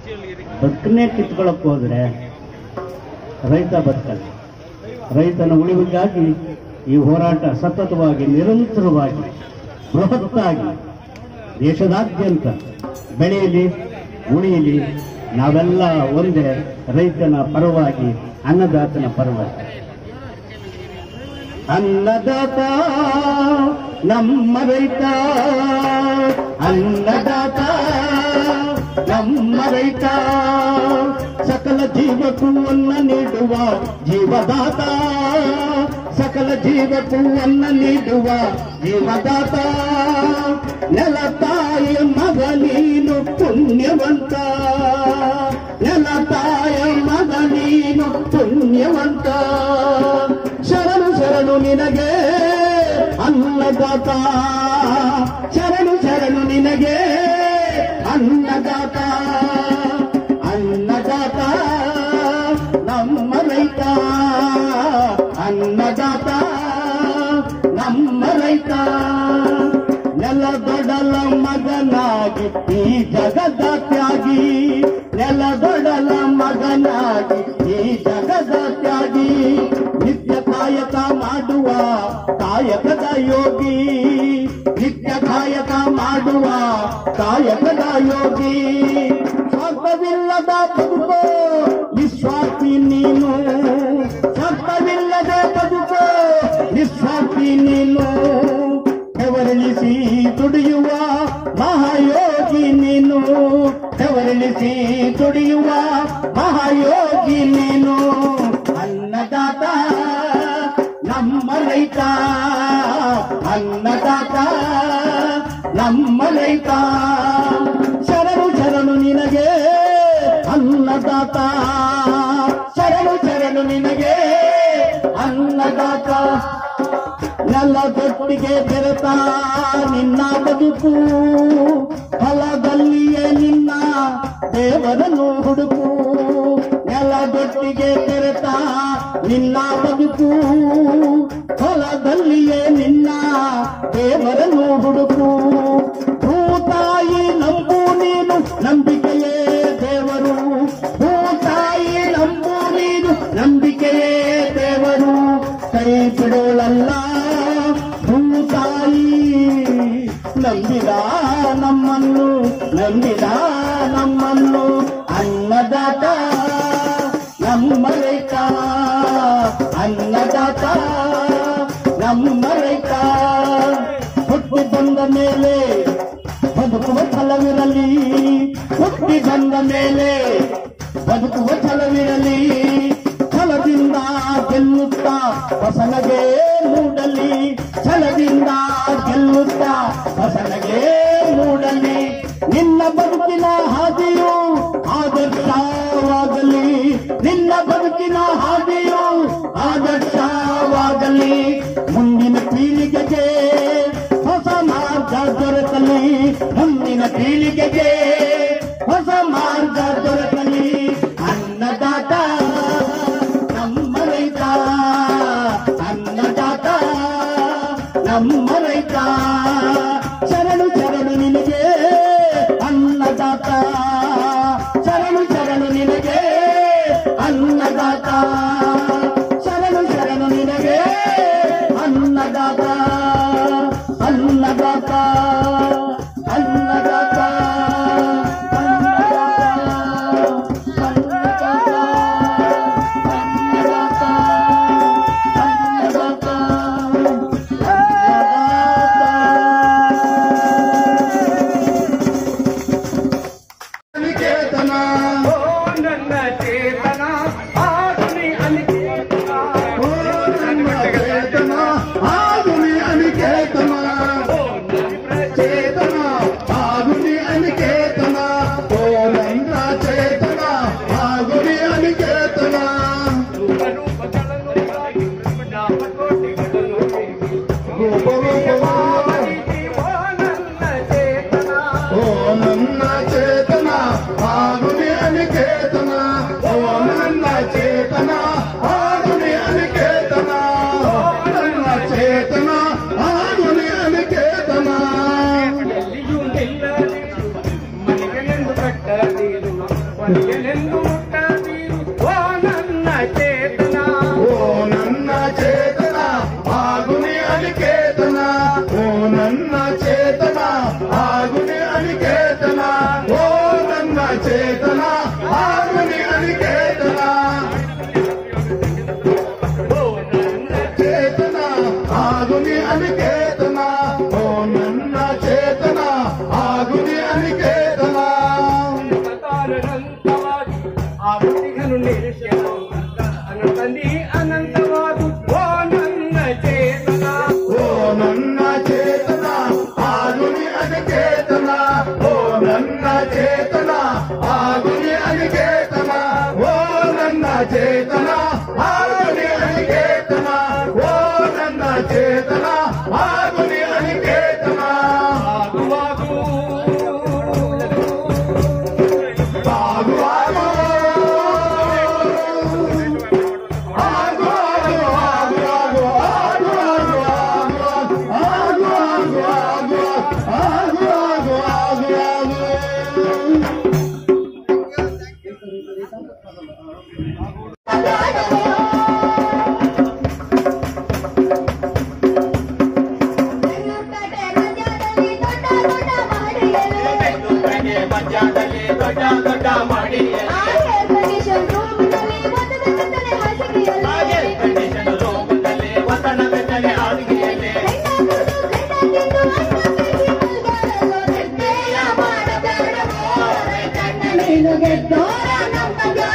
ಬದುಕನ್ನೇ ಕಿತ್ಕೊಳ್ಳಕ್ ಹೋದ್ರೆ ರೈತ ಬದುಕಲ್ಲ ರೈತನ ಉಳಿವಿಗಾಗಿ ಈ ಹೋರಾಟ ಸತತವಾಗಿ ನಿರಂತರವಾಗಿ ಬೃಹತ್ತಾಗಿ ದೇಶದಾದ್ಯಂತ ಬೆಳೆಯಲಿ ಉಳಿಯಲಿ ನಾವೆಲ್ಲ ಒಂದೇ ರೈತನ ಪರವಾಗಿ ಅನ್ನದಾತನ ಪರವಾಗಿ ಅನ್ನದಾತ ನಮ್ಮ ರೈತ ಅನ್ನದಾತ ನಮ್ಮ ರೈತ ಸಕಲ ಜೀವಕ್ಕೂ ಅನ್ನ ನೀಡುವ ಜೀವದಾತ ಸಕಲ ಜೀವಕ್ಕೂ ಅನ್ನ ನೀಡುವ ಜೀವದಾತ ನೆಲ ತಾಯ ಮಗ ನೀನು ಪುಣ್ಯವಂತ ನೆಲ ತಾಯ ಮಗ ನೀನು ಪುಣ್ಯವಂತ ಶರಣು ಶರಣು ನಿನಗೆ ಅನ್ನದಾತ ಶರಣು ಶರಣು ನಿನಗೆ ಅನ್ನದಾತ ಅನ್ನದಾತ ನಮ್ಮ ರೈತ ಅನ್ನದಾತ ನಮ್ಮ ರೈತ ನೆಲದೊಡಲ ಮಗನಾಗಿ ಈ ಜಗದ ತ್ಯಾಗಿ ನೆಲದೊಡಲ ಮಗನಾಗಿ ಈ ಜಗದ ತ್ಯಾಗಿ ನಿತ್ಯ ಕಾಯಕ ಮಾಡುವ ಕಾಯಕದ ಯೋಗಿ ನಿತ್ಯ ಕಾಯಕ ಮಾಡುವ ಕಾಯಕದ ಯೋಗಿ ಸ್ವಾರ್ಥವಿಲ್ಲದ ಬದುಕು ನಿಸ್ವಾರ್ಥಿ ನೀನು ಸ್ವಾರ್ಥವಿಲ್ಲದ ಬದುಕು ನಿಸ್ವಾರ್ಥಿ ನೀನು ಹೆವರಳಿಸಿ ದುಡಿಯುವ ಮಹಾಯೋಗಿ ನೀನು ಹೆವರಳಿಸಿ ದುಡಿಯುವ ಮಹಾಯೋಗಿ ನೀನು ಅನ್ನದಾತ ನಮ್ಮ ರೈತ ಅನ್ನದಾತ ನಮ್ಮ ರೈತ ಶರಣು ಶರಣು ನಿನಗೆ ಅನ್ನದಾತ ಶರಣು ಶರಣು ನಿನಗೆ ಅನ್ನದಾತ ನೆಲದೊಟ್ಟಿಗೆ ಬೆರೆತ ನಿನ್ನ ಬದುಕು ಹೊಲದಲ್ಲಿಯೇ ನಿನ್ನ ದೇವರನ್ನು ಹುಡುಕು ನೆಲದೊಟ್ಟಿಗೆ ಬೆರೆತ ನಿನ್ನ ಬದುಕು ಹೊಲದಲ್ಲಿಯೇ ನಿನ್ನ ದೇವರನ್ನು ಹುಡುಕು ಭೂತಾಯಿ ನಂಬು ನೀನು ನಂಬಿಕೆಯೇ ದೇವರು ಭೂತಾಯಿ ನಂಬು ನೀನು ನಂಬಿಕೆಯೇ ದೇವರು ಕೈ ಬಿಡೋಳಲ್ಲ ಭೂತಾಯಿ ನಂಬಿದ ನಮ್ಮನ್ನು ನಂಬಿದ ನಮ್ಮನ್ನು ಅನ್ನದಾತ ನಮ್ಮ ರೈತ ಅನ್ನದಾತ ನಮ್ಮ ರೈತ ಹುಟ್ಟಿ ಬಂದ ಮೇಲೆ ಬದುಕುವ ಛಲವಿರಲಿ ಹುಟ್ಟಿ ಬಂದ ಮೇಲೆ ಬದುಕುವ ಛಲವಿರಲಿ ಛಲದಿಂದ ಗೆಲ್ಲುತ್ತಾ ಹೊಸನಗೆ ಮೂಡಲಿ ಛಲದಿಂದ ಗೆಲ್ಲುತ್ತಾ ಹೊಸನಗೆ ಮೂಡಲಿ ನಿನ್ನ ಬದುಕಿನ ಹಾದಿಯು ಆದರ್ಶವಾಗಲಿ ನಿನ್ನ ಬದುಕಿನ ಹಾದಿಯು ಆದರ್ಶವಾಗಲಿ ಮುಂದಿನ ಪೀಳಿಗೆಗೆ ಹೊಸ ಮಾರ್ಗ ದೊರಕಲಿ ಮುಂದಿನ ಪೀಳಿಗೆಗೆ ಹೊಸ ಮಾರ್ಗ ದೊರಕಲಿ ಅನ್ನದಾತ ನಮ್ಮ ರೈತ ಅನ್ನದಾತ ನಮ್ಮ ರೈತ ಶರಣು ಶರಣು ನಿನಗೆ ಅನ್ನದಾತ ಶರಣು ಶರಣು ನಿನಗೆ ಅನ್ನದಾತ ಶರಣು ಶರಣು ನಿನಗೆ ಅನ್ನದಾತ ಅನ್ನದಾತ ಅನ್ನದಾತ ಮನೆಯಲೆಂದು ಮುಟ್ಟದಿರು ಓ ನನ್ನ ಚೇತನ ಓ ನನ್ನ ಚೇತನ ಆಗುನಿ ಅನಿಕೇತನ ಓ ನನ್ನ ಚೇತನ ಆಗುನಿ ಅನಿಕೇತನ ಓ ನನ್ನ ಚೇತನ ಆಗುನಿ ಅನಿಕೇತನ ಓ ನನ್ನ ಚೇತನ ಆಗುನಿ ಅನಿಕೇತನ ಓ ನನ್ನ ಚೇತನ ಆಗುನಿ ಅನಿಕೇತನ ಅನಂತವಾಗಿ ಆ ಬುದ್ಧಿಗನು ನಿರೀಕ್ಷೆನು ಅನಂತನಿ ಅನಂತವಾದು ಓ ನನ್ನ ಚೇತನ ಓ ನನ್ನ ಚೇತನ ಆಗುನಿ ಅನಿಕೇತನ ಓ ನನ್ನ ಚೇತನ ಆಗುನಿ ಅನಿಕೇತನ ಓ ನನ್ನ ಚೇತನ ಆಗುನಿ ಅನಿಕೇತನ ಓ ನನ್ನ ಚೇತನ ಆಗುನಿ ಅನಿಕೇತನ ಆಗುವಾಗು ಆಗುವಾಗ ಆಗು ಆಗು ಆಗು ಆಗು ಆಗು ಆಗು ಆಗು ಆಗು ಆಗು ಆಗು ಆಗು ಆಗು ಆಗು ಗೆದ್ದೋರ ನಮ್ಮ